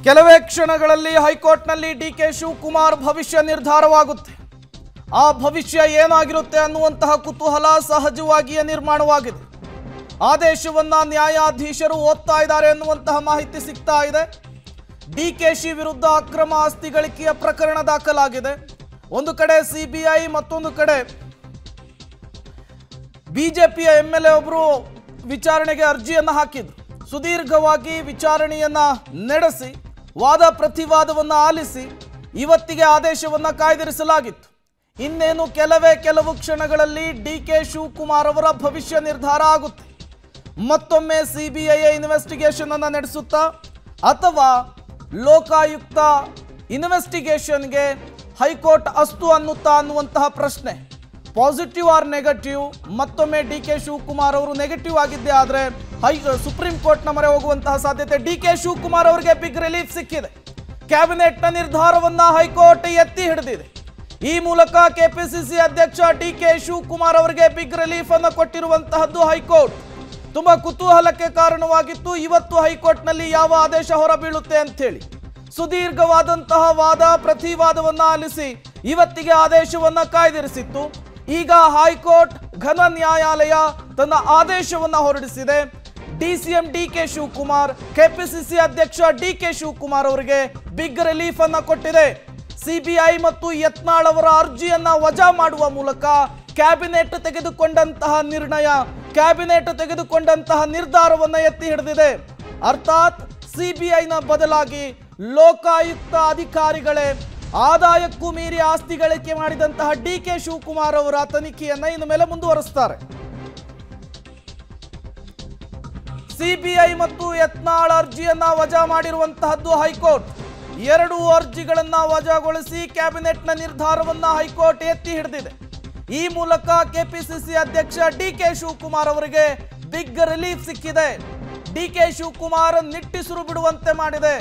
ಕೆಲವೇ ಕ್ಷಣಗಳಲ್ಲಿ ಹೈಕೋರ್ಟ್ನಲ್ಲಿ ಡಿ ಕೆ ಶಿವಕುಮಾರ್ ಭವಿಷ್ಯ ನಿರ್ಧಾರವಾಗುತ್ತೆ ಆ ಭವಿಷ್ಯ ಏನಾಗಿರುತ್ತೆ ಅನ್ನುವಂತಹ ಕುತೂಹಲ ಸಹಜವಾಗಿಯೇ ನಿರ್ಮಾಣವಾಗಿದೆ ಆದೇಶವನ್ನ ನ್ಯಾಯಾಧೀಶರು ಓದ್ತಾ ಇದ್ದಾರೆ ಎನ್ನುವಂತಹ ಮಾಹಿತಿ ಸಿಗ್ತಾ ಇದೆ ಡಿ ಕೆ ಶಿ ವಿರುದ್ಧ ಅಕ್ರಮ ಆಸ್ತಿ ಗಳಿಕೆಯ ಪ್ರಕರಣ ದಾಖಲಾಗಿದೆ ಒಂದು ಕಡೆ ಸಿಬಿಐ ಮತ್ತೊಂದು ಕಡೆ ಬಿಜೆಪಿಯ ಎಂ ಎಲ್ ಎ ಒಬ್ಬರು ವಿಚಾರಣೆಗೆ ಅರ್ಜಿಯನ್ನು ಹಾಕಿದ್ರು ಸುದೀರ್ಘವಾಗಿ ವಿಚಾರಣೆಯನ್ನ ನಡೆಸಿ ವಾದ ಪ್ರತಿವಾದವನ್ನು ಆಲಿಸಿ ಇವತ್ತಿಗೆ ಆದೇಶವನ್ನ ಕಾಯ್ದಿರಿಸಲಾಗಿತ್ತು ಇನ್ನೇನು ಕೆಲವೇ ಕೆಲವು ಕ್ಷಣಗಳಲ್ಲಿ ಡಿ ಕೆ ಶಿವಕುಮಾರ್ ಅವರ ಭವಿಷ್ಯ ನಿರ್ಧಾರ ಆಗುತ್ತೆ ಮತ್ತೊಮ್ಮೆ ಸಿಬಿಐ ಇನ್ವೆಸ್ಟಿಗೇಷನ್ ಅನ್ನು ನಡೆಸುತ್ತಾ ಅಥವಾ ಲೋಕಾಯುಕ್ತ ಇನ್ವೆಸ್ಟಿಗೇಷನ್ಗೆ ಹೈಕೋರ್ಟ್ ಅಸ್ತು ಅನ್ನುತ್ತಾ ಅನ್ನುವಂತಹ ಪ್ರಶ್ನೆ ಪಾಸಿಟಿವ್ ಆರ್ ನೆಗೆಟಿವ್ ಮತ್ತೊಮ್ಮೆ ಡಿ ಕೆ ಶಿವಕುಮಾರ್ ಅವರು ನೆಗೆಟಿವ್ ಆಗಿದ್ದೇ ಆದರೆ ಹೈ ಸುಪ್ರೀಂ ಕೋರ್ಟ್ನ ಮೊರೆ ಹೋಗುವಂತಹ ಸಾಧ್ಯತೆ ಡಿ ಕೆ ಶಿವಕುಮಾರ್ ಅವರಿಗೆ ಬಿಗ್ ರಿಲೀಫ್ ಸಿಕ್ಕಿದೆ ಕ್ಯಾಬಿನೆಟ್ನ ನಿರ್ಧಾರವನ್ನ ಹೈಕೋರ್ಟ್ ಎತ್ತಿ ಹಿಡಿದಿದೆ ಈ ಮೂಲಕ ಕೆಪಿಸಿಸಿ ಅಧ್ಯಕ್ಷ ಡಿ ಕೆ ಶಿವಕುಮಾರ್ ಅವರಿಗೆ ಬಿಗ್ ರಿಲೀಫ್ ಅನ್ನು ಕೊಟ್ಟಿರುವಂತಹದ್ದು ಹೈಕೋರ್ಟ್ ತುಂಬಾ ಕುತೂಹಲಕ್ಕೆ ಕಾರಣವಾಗಿತ್ತು ಇವತ್ತು ಹೈಕೋರ್ಟ್ನಲ್ಲಿ ಯಾವ ಆದೇಶ ಹೊರಬೀಳುತ್ತೆ ಅಂತೇಳಿ ಸುದೀರ್ಘವಾದಂತಹ ವಾದ ಪ್ರತಿವಾದವನ್ನ ಆಲಿಸಿ ಇವತ್ತಿಗೆ ಆದೇಶವನ್ನ ಕಾಯ್ದಿರಿಸಿತ್ತು ಈಗ ಹೈಕೋರ್ಟ್ ಘನ ನ್ಯಾಯಾಲಯ ತನ್ನ ಆದೇಶವನ್ನ ಹೊರಡಿಸಿದೆ DCM D K Shivakumar KPCC ಅಧ್ಯಕ್ಷ ಡಿ ಕೆ ಶಿವಕುಮಾರ್ ಅವರಿಗೆ ಬಿಗ್ ರಿಲೀಫ್ ಅನ್ನ ಕೊಟ್ಟಿದೆ ಸಿಬಿಐ ಮತ್ತು ಯತ್ನಾಳ್ ಅವರ ಅರ್ಜಿಯನ್ನ ವಜಾ ಮಾಡುವ ಮೂಲಕ ಕ್ಯಾಬಿನೆಟ್ ತೆಗೆದುಕೊಂಡಂತಹ ನಿರ್ಣಯ ಕ್ಯಾಬಿನೆಟ್ ತೆಗೆದುಕೊಂಡಂತಹ ನಿರ್ಧಾರವನ್ನ ಎತ್ತಿ ಹಿಡಿದಿದೆ ಅರ್ಥಾತ್ ಸಿಬಿಐನ ಬದಲಾಗಿ ಲೋಕಾಯುಕ್ತ ಅಧಿಕಾರಿಗಳೇ ಆದಾಯಕ್ಕೂ ಮೀರಿ ಆಸ್ತಿ ಗಳಿಕೆ ಮಾಡಿದಂತಹ ಡಿ ಕೆ ಶಿವಕುಮಾರ್ ಅವರ ತನಿಖೆಯನ್ನ ಇನ್ನು ಮೇಲೆ ಮುಂದುವರಿಸ್ತಾರೆ ಸಿಬಿಐ ಮತ್ತು ಯತ್ನಾಳ್ ಅರ್ಜಿಯನ್ನ ವಜಾ ಮಾಡಿರುವಂತಹದ್ದು ಹೈಕೋರ್ಟ್ ಎರಡು ಅರ್ಜಿಗಳನ್ನ ವಜಾಗೊಳಿಸಿ ಕ್ಯಾಬಿನೆಟ್ನ ನಿರ್ಧಾರವನ್ನ ಹೈಕೋರ್ಟ್ ಎತ್ತಿ ಹಿಡಿದಿದೆ ಈ ಮೂಲಕ ಕೆಪಿಸಿಸಿ ಅಧ್ಯಕ್ಷ ಡಿ ಕೆ ಶಿವಕುಮಾರ್ ಅವರಿಗೆ ಬಿಗ್ ರಿಲೀಫ್ ಸಿಕ್ಕಿದೆ ಡಿ ಕೆ ಶಿವಕುಮಾರ್ ನಿಟ್ಟಿಸಿರು ಬಿಡುವಂತೆ ಮಾಡಿದೆ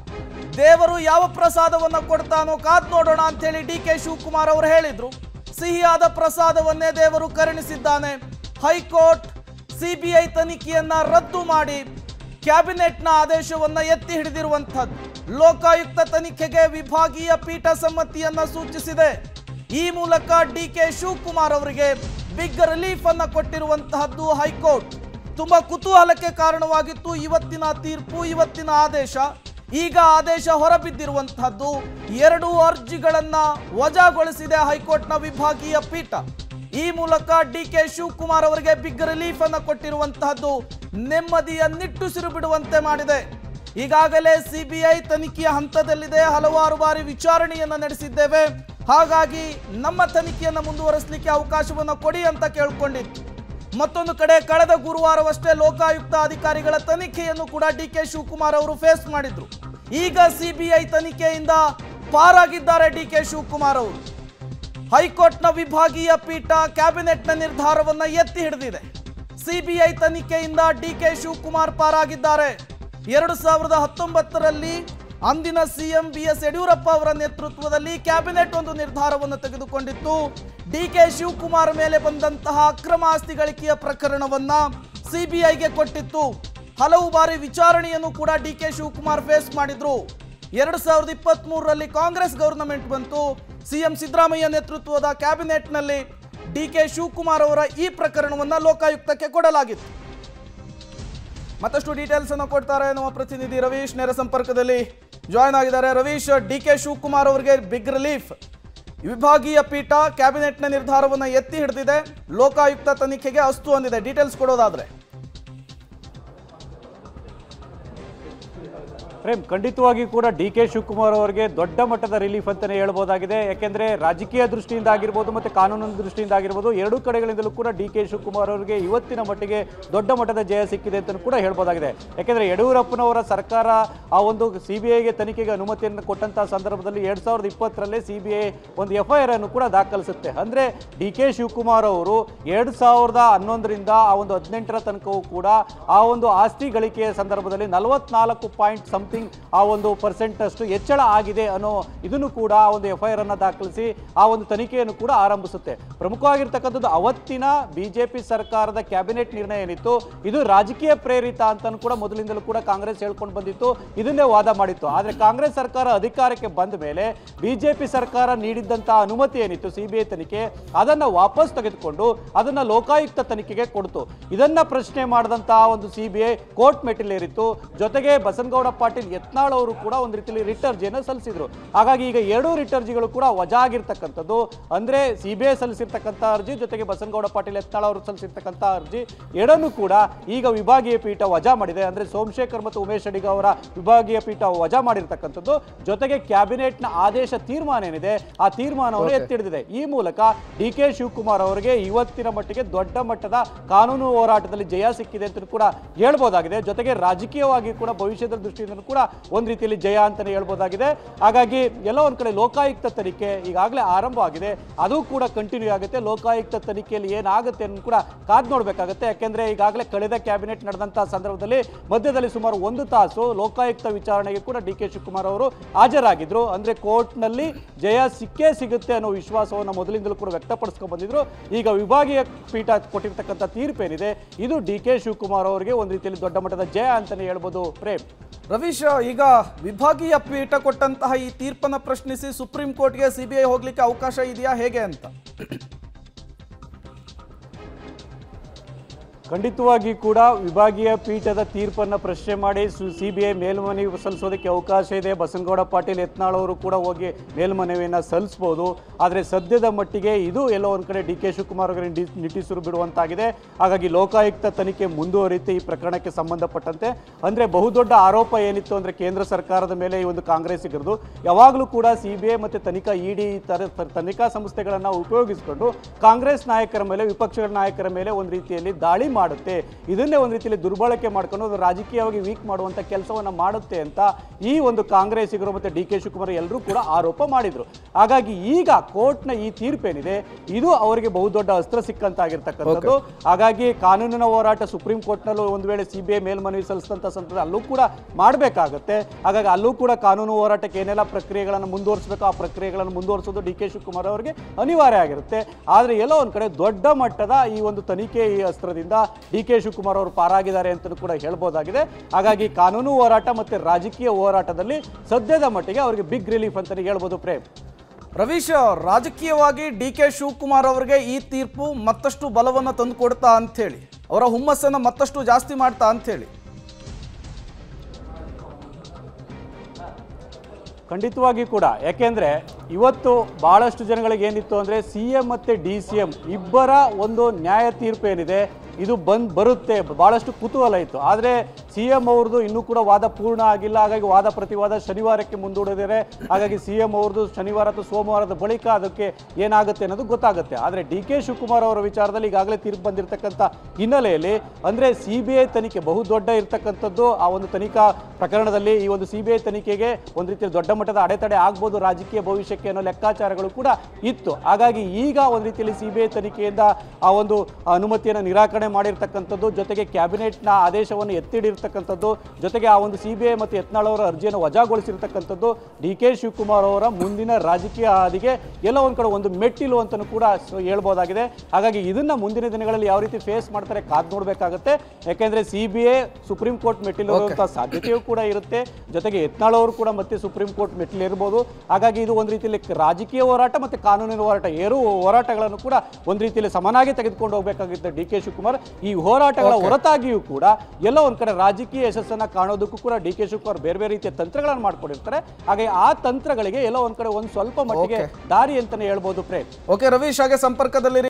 ದೇವರು ಯಾವ ಪ್ರಸಾದವನ್ನ ಕೊಡ್ತಾನೋ ಕಾದ್ ನೋಡೋಣ ಅಂತೇಳಿ ಡಿ ಕೆ ಶಿವಕುಮಾರ್ ಅವರು ಹೇಳಿದ್ರು ಸಿಹಿಯಾದ ಪ್ರಸಾದವನ್ನೇ ದೇವರು ಕರುಣಿಸಿದ್ದಾನೆ ಹೈಕೋರ್ಟ್ ಸಿಬಿಐ ತನಿಖೆಯನ್ನ ರದ್ದು ಮಾಡಿ ಕ್ಯಾಬಿನೆಟ್ನ ಆದೇಶವನ್ನ ಎತ್ತಿ ಹಿಡಿದಿರುವಂತಹದ್ದು ಲೋಕಾಯುಕ್ತ ತನಿಖೆಗೆ ವಿಭಾಗೀಯ ಪೀಠ ಸಮ್ಮತಿಯನ್ನ ಸೂಚಿಸಿದೆ ಈ ಮೂಲಕ ಡಿ ಕೆ ಶಿವಕುಮಾರ್ ಅವರಿಗೆ ಬಿಗ್ ರಿಲೀಫ್ ಅನ್ನ ಕೊಟ್ಟಿರುವಂತಹದ್ದು ಹೈಕೋರ್ಟ್ ತುಂಬಾ ಕುತೂಹಲಕ್ಕೆ ಕಾರಣವಾಗಿತ್ತು ಇವತ್ತಿನ ತೀರ್ಪು ಇವತ್ತಿನ ಆದೇಶ ಈಗ ಆದೇಶ ಹೊರಬಿದ್ದಿರುವಂತಹದ್ದು ಎರಡು ಅರ್ಜಿಗಳನ್ನ ವಜಾಗೊಳಿಸಿದೆ ಹೈಕೋರ್ಟ್ನ ವಿಭಾಗೀಯ ಪೀಠ ಈ ಮೂಲಕ ಡಿ ಕೆ ಶಿವಕುಮಾರ್ ಅವರಿಗೆ ಬಿಗ್ ರಿಲೀಫ್ ಅನ್ನು ಕೊಟ್ಟಿರುವಂತಹದ್ದು ನೆಮ್ಮದಿಯ ನಿಟ್ಟುಸಿರು ಬಿಡುವಂತೆ ಮಾಡಿದೆ ಈಗಾಗಲೇ ಸಿಬಿಐ ತನಿಖೆಯ ಹಂತದಲ್ಲಿದೆ ಹಲವಾರು ಬಾರಿ ವಿಚಾರಣೆಯನ್ನ ನಡೆಸಿದ್ದೇವೆ ಹಾಗಾಗಿ ನಮ್ಮ ತನಿಖೆಯನ್ನು ಮುಂದುವರಿಸಲಿಕ್ಕೆ ಅವಕಾಶವನ್ನು ಕೊಡಿ ಅಂತ ಕೇಳ್ಕೊಂಡಿತ್ತು ಮತ್ತೊಂದು ಕಡೆ ಕಳೆದ ಗುರುವಾರವಷ್ಟೇ ಲೋಕಾಯುಕ್ತ ಅಧಿಕಾರಿಗಳ ತನಿಖೆಯನ್ನು ಕೂಡ ಡಿ ಕೆ ಶಿವಕುಮಾರ್ ಅವರು ಫೇಸ್ ಮಾಡಿದ್ರು ಈಗ ಸಿಬಿಐ ತನಿಖೆಯಿಂದ ಪಾರಾಗಿದ್ದಾರೆ ಡಿ ಕೆ ಶಿವಕುಮಾರ್ ಅವರು ಹೈಕೋರ್ಟ್ನ ವಿಭಾಗೀಯ ಪೀಠ ಕ್ಯಾಬಿನೆಟ್ನ ನಿರ್ಧಾರವನ್ನ ಎತ್ತಿ ಹಿಡಿದಿದೆ ಸಿಬಿಐ ತನಿಖೆಯಿಂದ ಡಿ ಕೆ ಶಿವಕುಮಾರ್ ಪಾರಾಗಿದ್ದಾರೆ ಎರಡು ಸಾವಿರದ ಹತ್ತೊಂಬತ್ತರಲ್ಲಿ ಅಂದಿನ ಸಿಎಂ ಬಿ ಎಸ್ ಯಡಿಯೂರಪ್ಪ ಅವರ ನೇತೃತ್ವದಲ್ಲಿ ಕ್ಯಾಬಿನೆಟ್ ಒಂದು ನಿರ್ಧಾರವನ್ನು ತೆಗೆದುಕೊಂಡಿತ್ತು ಡಿ ಕೆ ಶಿವಕುಮಾರ್ ಮೇಲೆ ಬಂದಂತಹ ಅಕ್ರಮ ಆಸ್ತಿ ಗಳಿಕೆಯ ಪ್ರಕರಣವನ್ನ ಸಿಬಿಐಗೆ ಕೊಟ್ಟಿತ್ತು ಹಲವು ಬಾರಿ ವಿಚಾರಣೆಯನ್ನು ಕೂಡ ಡಿ ಕೆ ಶಿವಕುಮಾರ್ ಫೇಸ್ ಮಾಡಿದ್ರು ಎರಡು ಸಾವಿರದ ಇಪ್ಪತ್ತ್ ಮೂರರಲ್ಲಿ ಕಾಂಗ್ರೆಸ್ ಗವರ್ನಮೆಂಟ್ ಬಂತು ಸಿಎಂ ಸಿದ್ದರಾಮಯ್ಯ ನೇತೃತ್ವದ ಕ್ಯಾಬಿನೆಟ್ನಲ್ಲಿ ಡಿ ಕೆ ಶಿವಕುಮಾರ್ ಅವರ ಈ ಪ್ರಕರಣವನ್ನ ಲೋಕಾಯುಕ್ತಕ್ಕೆ ಕೊಡಲಾಗಿತ್ತು ಮತ್ತಷ್ಟು ಡೀಟೇಲ್ಸ್ ಅನ್ನು ಕೊಡ್ತಾರೆ ನಮ್ಮ ಪ್ರತಿನಿಧಿ ರವೀಶ್ ನೇರ ಸಂಪರ್ಕದಲ್ಲಿ ಜಾಯ್ನ್ ಆಗಿದ್ದಾರೆ ರವೀಶ್ ಡಿ ಕೆ ಶಿವಕುಮಾರ್ ಅವರಿಗೆ ಬಿಗ್ ರಿಲೀಫ್ ವಿಭಾಗೀಯ ಪೀಠ ಕ್ಯಾಬಿನೆಟ್ನ ನಿರ್ಧಾರವನ್ನು ಎತ್ತಿ ಹಿಡಿದಿದೆ ಲೋಕಾಯುಕ್ತ ತನಿಖೆಗೆ ಅಸ್ತು ಅಂದಿದೆ ಡೀಟೇಲ್ಸ್ ಕೊಡೋದಾದ್ರೆ ಪ್ರೇಮ್ ಖಂಡಿತವಾಗಿ ಕೂಡ ಡಿ ಕೆ ಶಿವಕುಮಾರ್ ಅವರಿಗೆ ದೊಡ್ಡ ಮಟ್ಟದ ರಿಲೀಫ್ ಅಂತಲೇ ಹೇಳ್ಬೋದಾಗಿದೆ ಯಾಕೆಂದ್ರೆ ರಾಜಕೀಯ ದೃಷ್ಟಿಯಿಂದ ಆಗಿರ್ಬೋದು ಮತ್ತು ಕಾನೂನಿನ ದೃಷ್ಟಿಯಿಂದ ಆಗಿರ್ಬೋದು ಎರಡೂ ಕಡೆಗಳಿಂದಲೂ ಕೂಡ ಡಿ ಕೆ ಶಿವಕುಮಾರ್ ಅವರಿಗೆ ಇವತ್ತಿನ ಮಟ್ಟಿಗೆ ದೊಡ್ಡ ಮಟ್ಟದ ಜಯ ಸಿಕ್ಕಿದೆ ಅಂತ ಕೂಡ ಹೇಳ್ಬೋದಾಗಿದೆ ಯಾಕೆಂದ್ರೆ ಯಡಿಯೂರಪ್ಪನವರ ಸರ್ಕಾರ ಆ ಒಂದು ಸಿ ಬಿ ಐಗೆ ತನಿಖೆಗೆ ಅನುಮತಿಯನ್ನು ಕೊಟ್ಟಂತಹ ಸಂದರ್ಭದಲ್ಲಿ ಎರಡ್ ಸಾವಿರದ ಇಪ್ಪತ್ತರಲ್ಲೇ ಸಿ ಬಿ ಐ ಒಂದು ಎಫ್ ಐ ಆರ್ ಅನ್ನು ಕೂಡ ದಾಖಲಿಸುತ್ತೆ ಅಂದ್ರೆ ಡಿ ಕೆ ಶಿವಕುಮಾರ್ ಅವರು ಎರಡ್ ಸಾವಿರದ ಹನ್ನೊಂದರಿಂದ ಆ ಒಂದು ಹದಿನೆಂಟರ ತನಕವೂ ಕೂಡ ಆ ಒಂದು ಆಸ್ತಿ ಗಳಿಕೆಯ ಸಂದರ್ಭದಲ್ಲಿ ನಲವತ್ನಾಲ್ಕು ಪಾಯಿಂಟ್ ಸಮಥಿಂಗ್ ಸಮಥಿಂಗ್ ಆ ಒಂದು ಪರ್ಸೆಂಟ್ ಅಷ್ಟು ಹೆಚ್ಚಳ ಆಗಿದೆ ಅನ್ನೋ ಇದನ್ನು ಕೂಡ ಆ ಒಂದು ಎಫ್ ಐ ಆರ್ ಅನ್ನ ದಾಖಲಿಸಿ ಆ ಒಂದು ತನಿಖೆಯನ್ನು ಕೂಡ ಆರಂಭಿಸುತ್ತೆ ಪ್ರಮುಖವಾಗಿರ್ತಕ್ಕಂಥದ್ದು ಅವತ್ತಿನ ಬಿಜೆಪಿ ಸರ್ಕಾರದ ಕ್ಯಾಬಿನೆಟ್ ನಿರ್ಣಯ ಏನಿತ್ತು ಇದು ರಾಜಕೀಯ ಪ್ರೇರಿತ ಅಂತಾನು ಕೂಡ ಮೊದಲಿಂದಲೂ ಕೂಡ ಕಾಂಗ್ರೆಸ್ ಹೇಳ್ಕೊಂಡು ಬಂದಿತ್ತು ಇದನ್ನೇ ವಾದ ಮಾಡಿತ್ತು ಆದ್ರೆ ಕಾಂಗ್ರೆಸ್ ಸರ್ಕಾರ ಅಧಿಕಾರಕ್ಕೆ ಬಂದ ಮೇಲೆ ಬಿಜೆಪಿ ಸರ್ಕಾರ ನೀಡಿದ್ದಂತಹ ಅನುಮತಿ ಏನಿತ್ತು ಸಿಬಿಐ ತನಿಖೆ ಅದನ್ನ ವಾಪಸ್ ತೆಗೆದುಕೊಂಡು ಅದನ್ನ ಲೋಕಾಯುಕ್ತ ತನಿಖೆಗೆ ಕೊಡ್ತು ಇದನ್ನ ಪ್ರಶ್ನೆ ಮಾಡಿದಂತಹ ಒಂದು ಸಿಬಿಐ ಕೋರ್ಟ್ ಮೆಟ್ಟಿಲೇರಿತ್ತು ಜೊತೆಗೆ ಬಸನಗೌಡ ಪಾಟೀಲ್ ಯತ್ನಾಳ್ ಅವರು ಕೂಡ ಒಂದು ರೀತಿಯಲ್ಲಿ ರಿಟ್ ಅರ್ಜಿಯನ್ನು ಸಲ್ಲಿಸಿದ್ರು ಹಾಗಾಗಿ ಈಗ ಎರಡೂ ರಿಟ್ ಅರ್ಜಿಗಳು ಕೂಡ ವಜಾ ಆಗಿರ್ತಕ್ಕಂಥದ್ದು ಅಂದ್ರೆ ಸಿಬಿಐ ಸಲ್ಲಿಸಿರ್ತಕ್ಕಂಥ ಅರ್ಜಿ ಜೊತೆಗೆ ಬಸನಗೌಡ ಪಾಟೀಲ್ ಯತ್ನಾಳ್ ಅವರು ಸಲ್ಲಿಸಿರ್ತಕ್ಕಂಥ ಅರ್ಜಿ ಎರಡನ್ನೂ ಕೂಡ ಈಗ ವಿಭಾಗೀಯ ಪೀಠ ವಜಾ ಮಾಡಿದೆ ಅಂದ್ರೆ ಸೋಮಶೇಖರ್ ಮತ್ತು ಉಮೇಶ್ ಅಡಿಗ ಅವರ ವಿಭಾಗೀಯ ಪೀಠ ವಜಾ ಮಾಡಿರ್ತಕ್ಕಂಥದ್ದು ಜೊತೆಗೆ ಕ್ಯಾಬಿನೆಟ್ನ ಆದೇಶ ತೀರ್ಮಾನ ಏನಿದೆ ಆ ತೀರ್ಮಾನವನ್ನು ಎತ್ತಿಡಿದಿದೆ ಈ ಮೂಲಕ ಡಿ ಕೆ ಶಿವಕುಮಾರ್ ಅವರಿಗೆ ಇವತ್ತಿನ ಮಟ್ಟಿಗೆ ದೊಡ್ಡ ಮಟ್ಟದ ಕಾನೂನು ಹೋರಾಟದಲ್ಲಿ ಜಯ ಸಿಕ್ಕಿದೆ ಅಂತ ಕೂಡ ಹೇಳ್ಬೋದಾಗಿದೆ ಜೊತೆಗೆ ರಾಜಕೀಯವಾಗಿ ಕೂಡ ಭವಿಷ್ಯದ ದೃಷ್ಟಿಯಿಂದ ಕೂಡ ಒಂದು ರೀತಿಯಲ್ಲಿ ಜಯ ಅಂತಾನೆ ಹೇಳ್ಬೋದಾಗಿದೆ ಹಾಗಾಗಿ ಎಲ್ಲ ಒಂದ್ ಕಡೆ ಲೋಕಾಯುಕ್ತ ತನಿಖೆ ಈಗಾಗಲೇ ಆರಂಭ ಆಗಿದೆ ಅದು ಕೂಡ ಕಂಟಿನ್ಯೂ ಆಗುತ್ತೆ ಲೋಕಾಯುಕ್ತ ತನಿಖೆಯಲ್ಲಿ ಏನಾಗುತ್ತೆ ಅನ್ನೋದು ಕೂಡ ಕಾದ್ ನೋಡ್ಬೇಕಾಗುತ್ತೆ ಯಾಕೆಂದ್ರೆ ಈಗಾಗಲೇ ಕಳೆದ ಕ್ಯಾಬಿನೆಟ್ ನಡೆದಂತಹ ಸಂದರ್ಭದಲ್ಲಿ ಮಧ್ಯದಲ್ಲಿ ಸುಮಾರು ಒಂದು ತಾಸು ಲೋಕಾಯುಕ್ತ ವಿಚಾರಣೆಗೆ ಕೂಡ ಡಿ ಕೆ ಶಿವಕುಮಾರ್ ಅವರು ಹಾಜರಾಗಿದ್ರು ಅಂದ್ರೆ ಕೋರ್ಟ್ನಲ್ಲಿ ಜಯ ಸಿಕ್ಕೇ ಸಿಗುತ್ತೆ ಅನ್ನೋ ವಿಶ್ವಾಸವನ್ನು ಮೊದಲಿಂದಲೂ ಕೂಡ ವ್ಯಕ್ತಪಡಿಸ್ಕೊಂಡು ಬಂದಿದ್ರು ಈಗ ವಿಭಾಗೀಯ ಪೀಠ ಕೊಟ್ಟಿರ್ತಕ್ಕಂಥ ತೀರ್ಪೇನಿದೆ ಇದು ಡಿ ಕೆ ಶಿವಕುಮಾರ್ ಅವರಿಗೆ ಒಂದು ರೀತಿಯಲ್ಲಿ ದೊಡ್ಡ ಮಟ್ಟದ ಜಯ ಅಂತಾನೆ ಹೇಳ್ಬೋದು ಪ್ರೇಮ್ ರವೀಶ್ ಈಗ ವಿಭಾಗೀಯ ಪೀಠ ಕೊಟ್ಟಂತಹ ಈ ತೀರ್ಪನ್ನು ಪ್ರಶ್ನಿಸಿ ಸುಪ್ರೀಂ ಕೋರ್ಟ್ಗೆ ಸಿಬಿಐ ಹೋಗ್ಲಿಕ್ಕೆ ಅವಕಾಶ ಇದೆಯಾ ಹೇಗೆ ಅಂತ ಖಂಡಿತವಾಗಿ ಕೂಡ ವಿಭಾಗೀಯ ಪೀಠದ ತೀರ್ಪನ್ನು ಪ್ರಶ್ನೆ ಮಾಡಿ ಸಿಬಿಐ ಮೇಲ್ಮನವಿ ಸಲ್ಲಿಸೋದಕ್ಕೆ ಅವಕಾಶ ಇದೆ ಬಸನಗೌಡ ಪಾಟೀಲ್ ಯತ್ನಾಳ್ ಅವರು ಕೂಡ ಹೋಗಿ ಮೇಲ್ಮನವಿಯನ್ನು ಸಲ್ಲಿಸ್ಬೋದು ಆದರೆ ಸದ್ಯದ ಮಟ್ಟಿಗೆ ಇದು ಎಲ್ಲೋ ಒಂದು ಕಡೆ ಡಿ ಕೆ ಶಿವಕುಮಾರ್ ಅವರಿಗೆ ಡಿ- ನಿಟ್ಟುಸಿರು ಬಿಡುವಂತಾಗಿದೆ ಹಾಗಾಗಿ ಲೋಕಾಯುಕ್ತ ತನಿಖೆ ಮುಂದುವರಿಯುತ್ತೆ ಈ ಪ್ರಕರಣಕ್ಕೆ ಸಂಬಂಧಪಟ್ಟಂತೆ ಅಂದರೆ ಬಹುದೊಡ್ಡ ಆರೋಪ ಏನಿತ್ತು ಅಂದರೆ ಕೇಂದ್ರ ಸರ್ಕಾರದ ಮೇಲೆ ಈ ಒಂದು ಕಾಂಗ್ರೆಸ್ಸಿಗರದು ಯಾವಾಗಲೂ ಕೂಡ ಸಿ ಬಿ ಐ ಮತ್ತು ತನಿಖಾ ಇಡಿ ತರ ತರ- ತನಿಖಾ ಸಂಸ್ಥೆಗಳನ್ನು ಉಪಯೋಗಿಸಿಕೊಂಡು ಕಾಂಗ್ರೆಸ್ ನಾಯಕರ ಮೇಲೆ ವಿಪಕ್ಷಗಳ ನಾಯಕರ ಮೇಲೆ ಒಂದು ರೀತಿಯಲ್ಲಿ ದಾಳಿ ಮಾಡುತ್ತೆ ಇದನ್ನೇ ಒಂದು ರೀತಿಯಲ್ಲಿ ದುರ್ಬಳಕೆ ಮಾಡ್ಕೊಂಡು ಅದು ರಾಜಕೀಯವಾಗಿ ವೀಕ್ ಮಾಡುವಂಥ ಕೆಲಸವನ್ನು ಮಾಡುತ್ತೆ ಅಂತ ಈ ಒಂದು ಕಾಂಗ್ರೆಸ್ಸಿಗರು ಮತ್ತು ಡಿ ಕೆ ಶಿವಕುಮಾರ್ ಎಲ್ಲರೂ ಕೂಡ ಆರೋಪ ಮಾಡಿದ್ರು ಹಾಗಾಗಿ ಈಗ ಕೋರ್ಟ್ನ ಈ ತೀರ್ಪೇನಿದೆ ಇದು ಅವರಿಗೆ ಬಹುದೊಡ್ಡ ಅಸ್ತ್ರ ಸಿಕ್ಕಂತಾಗಿರ್ತಕ್ಕಂಥದ್ದು ಹಾಗಾಗಿ ಕಾನೂನಿನ ಹೋರಾಟ ಸುಪ್ರೀಂ ಕೋರ್ಟ್ನಲ್ಲೂ ಒಂದು ವೇಳೆ ಸಿ ಬಿ ಐ ಮೇಲ್ಮನವಿ ಸಲ್ಲಿಸಿದಂಥ ಸಂದರ್ಭ ಅಲ್ಲೂ ಕೂಡ ಮಾಡಬೇಕಾಗತ್ತೆ ಹಾಗಾಗಿ ಅಲ್ಲೂ ಕೂಡ ಕಾನೂನು ಹೋರಾಟಕ್ಕೆ ಏನೆಲ್ಲ ಪ್ರಕ್ರಿಯೆಗಳನ್ನು ಮುಂದುವರಿಸಬೇಕು ಆ ಪ್ರಕ್ರಿಯೆಗಳನ್ನು ಮುಂದುವರಿಸೋದು ಡಿ ಕೆ ಶಿವಕುಮಾರ್ ಅವರಿಗೆ ಅನಿವಾರ್ಯ ಆಗಿರುತ್ತೆ ಆದರೆ ಎಲ್ಲೋ ಒಂದು ಕಡೆ ದೊಡ್ಡ ಮಟ್ಟದ ಈ ಒಂದು ತನಿಖೆ ಈ ಅಸ್ತ್ರದಿಂದ ಡಿ ಕೆ ಶಿವಕುಮಾರ್ ಅವರು ಪಾರಾಗಿದ್ದಾರೆ ಅಂತಲೂ ಕೂಡ ಹೇಳ್ಬೋದಾಗಿದೆ ಹಾಗಾಗಿ ಕಾನೂನು ಹೋರಾಟ ಮತ್ತು ರಾಜಕೀಯ ಹೋರಾಟದಲ್ಲಿ ಸದ್ಯದ ಮಟ್ಟಿಗೆ ಅವರಿಗೆ ಬಿಗ್ ರಿಲೀಫ್ ಅಂತಲೇ ಹೇಳ್ಬೋದು ಪ್ರೇಮ್ ರವೀಶ್ ರಾಜಕೀಯವಾಗಿ ಡಿ ಕೆ ಶಿವಕುಮಾರ್ ಅವರಿಗೆ ಈ ತೀರ್ಪು ಮತ್ತಷ್ಟು ಬಲವನ್ನು ತಂದು ಕೊಡ್ತಾ ಅಂಥೇಳಿ ಅವರ ಹುಮ್ಮಸ್ಸನ್ನು ಮತ್ತಷ್ಟು ಜಾಸ್ತಿ ಮಾಡ್ತಾ ಅಂಥೇಳಿ ಖಂಡಿತವಾಗಿ ಕೂಡ ಯಾಕೆಂದ್ರೆ ಇವತ್ತು ಬಹಳಷ್ಟು ಜನಗಳಿಗೆ ಏನಿತ್ತು ಅಂದ್ರೆ ಸಿ ಎಂ ಮತ್ತೆ ಡಿ ಸಿ ಎಂ ಇಬ್ಬರ ಒಂದು ನ್ಯಾಯ ತೀರ್ಪು ಏನಿದೆ ಇದು ಬಂದ್ ಬರುತ್ತೆ ಬಹಳಷ್ಟು ಕುತೂಹಲ ಇತ್ತು ಆದರೆ ಸಿ ಎಂ ಅವ್ರದ್ದು ಇನ್ನೂ ಕೂಡ ವಾದ ಪೂರ್ಣ ಆಗಿಲ್ಲ ಹಾಗಾಗಿ ವಾದ ಪ್ರತಿವಾದ ಶನಿವಾರಕ್ಕೆ ಮುಂದೂಡಿದ್ದಾರೆ ಹಾಗಾಗಿ ಸಿ ಎಂ ಅವ್ರದ್ದು ಶನಿವಾರ ಅಥವಾ ಸೋಮವಾರದ ಬಳಿಕ ಅದಕ್ಕೆ ಏನಾಗುತ್ತೆ ಅನ್ನೋದು ಗೊತ್ತಾಗುತ್ತೆ ಆದರೆ ಡಿ ಕೆ ಶಿವಕುಮಾರ್ ಅವರ ವಿಚಾರದಲ್ಲಿ ಈಗಾಗಲೇ ತೀರ್ಪು ಬಂದಿರತಕ್ಕಂಥ ಹಿನ್ನೆಲೆಯಲ್ಲಿ ಅಂದರೆ ಸಿ ಬಿ ಐ ತನಿಖೆ ಬಹುದೊಡ್ಡ ಇರ್ತಕ್ಕಂಥದ್ದು ಆ ಒಂದು ತನಿಖಾ ಪ್ರಕರಣದಲ್ಲಿ ಈ ಒಂದು ಸಿ ಬಿ ಐ ತನಿಖೆಗೆ ಒಂದು ರೀತಿಯಲ್ಲಿ ದೊಡ್ಡ ಮಟ್ಟದ ಅಡೆತಡೆ ಆಗ್ಬೋದು ರಾಜಕೀಯ ಭವಿಷ್ಯಕ್ಕೆ ಅನ್ನೋ ಲೆಕ್ಕಾಚಾರಗಳು ಕೂಡ ಇತ್ತು ಹಾಗಾಗಿ ಈಗ ಒಂದು ರೀತಿಯಲ್ಲಿ ಸಿ ಬಿ ಐ ತನಿಖೆಯಿಂದ ಆ ಒಂದು ಅನುಮತಿಯನ್ನು ನಿರಾಕರಣೆ ಮಾಡಿರ್ತಕ್ಕಂಥದ್ದು ಜೊತೆಗೆ ಕ್ಯಾಬಿನೆಟ್ನ ಆದೇಶವನ್ನು ಎತ್ತಿಡಿರ್ತಕ್ಕಂಥದ್ದು ಜೊತೆಗೆ ಆ ಒಂದು ಸಿ ಬಿ ಐ ಮತ್ತು ಯತ್ನಾಳ್ ಅವರ ಅರ್ಜಿಯನ್ನು ವಜಾಗೊಳಿಸಿರ್ತಕ್ಕಂಥದ್ದು ಡಿ ಕೆ ಶಿವಕುಮಾರ್ ಅವರ ಮುಂದಿನ ರಾಜಕೀಯ ಹಾದಿಗೆ ಎಲ್ಲ ಒಂದು ಕಡೆ ಒಂದು ಮೆಟ್ಟಿಲು ಅಂತಲೂ ಕೂಡ ಸ- ಹೇಳ್ಬೋದಾಗಿದೆ ಹಾಗಾಗಿ ಇದನ್ನ ಮುಂದಿನ ದಿನಗಳಲ್ಲಿ ಯಾವ ರೀತಿ ಫೇಸ್ ಮಾಡ್ತಾರೆ ಕಾದ್ ನೋಡಬೇಕಾಗುತ್ತೆ ಯಾಕೆಂದ್ರೆ C B I supreme court ಮೆಟ್ಟಿಲು ಇರುವಂತಹ ಸಾಧ್ಯತೆಯೂ ಕೂಡ ಇರುತ್ತೆ ಜೊತೆಗೆ ಯತ್ನಾಳ್ ಅವರು ಕೂಡ ಮತ್ತೆ ಸುಪ್ರೀಂ ಕೋರ್ಟ್ ಮೆಟ್ಟಿಲು ಇರ್ಬೋದು ಹಾಗಾಗಿ ಇದು ಒಂದು ರೀತಿಯಲ್ಲಿ ರಾಜಕೀಯ ಹೋರಾಟ ಮತ್ತೆ ಕಾನೂನಿನ ಹೋರಾಟ ಏರು ಹೋರಾಟಗಳನ್ನು ಕೂಡ ಒಂದು ರೀತಿಯಲ್ಲಿ ಸಮನಾಗಿ ತೆಗೆದುಕೊಂಡು ಹೋಗಬೇಕಾಗಿತ್ತು ಡಿ ಕೆ ಶಿವಕುಮಾರ್ ಈ ಹೋರಾಟಗಳ ಹೊರತಾಗಿಯೂ ಕೂಡ ಎಲ್ಲ ಒಂದ್ ಕಡೆ ರಾಜಕೀಯ ಯಶಸ್ಸನ್ನ ಕಾಣೋದಕ್ಕೂ ಕೂಡ ಡಿ ಕೆ ಶಿವಕುಮಾರ್ ಬೇರೆ ಬೇರೆ ರೀತಿಯ ತಂತ್ರಗಳನ್ನು ಮಾಡ್ಕೊಂಡಿರ್ತಾರೆ ಹಾಗೆ ಆ ತಂತ್ರಗಳಿಗೆ ಎಲ್ಲ ಒಂದ್ ಕಡೆ ಒಂದು ಸ್ವಲ್ಪ ಮಟ್ಟಿಗೆ ದಾರಿ ಅಂತಾನೆ ಹೇಳ್ಬೋದು ಪ್ರೇಮ್ ಓಕೆ ರವೀಶ್ ಹಾಗೆ ಸಂಪರ್ಕದಲ್ಲಿ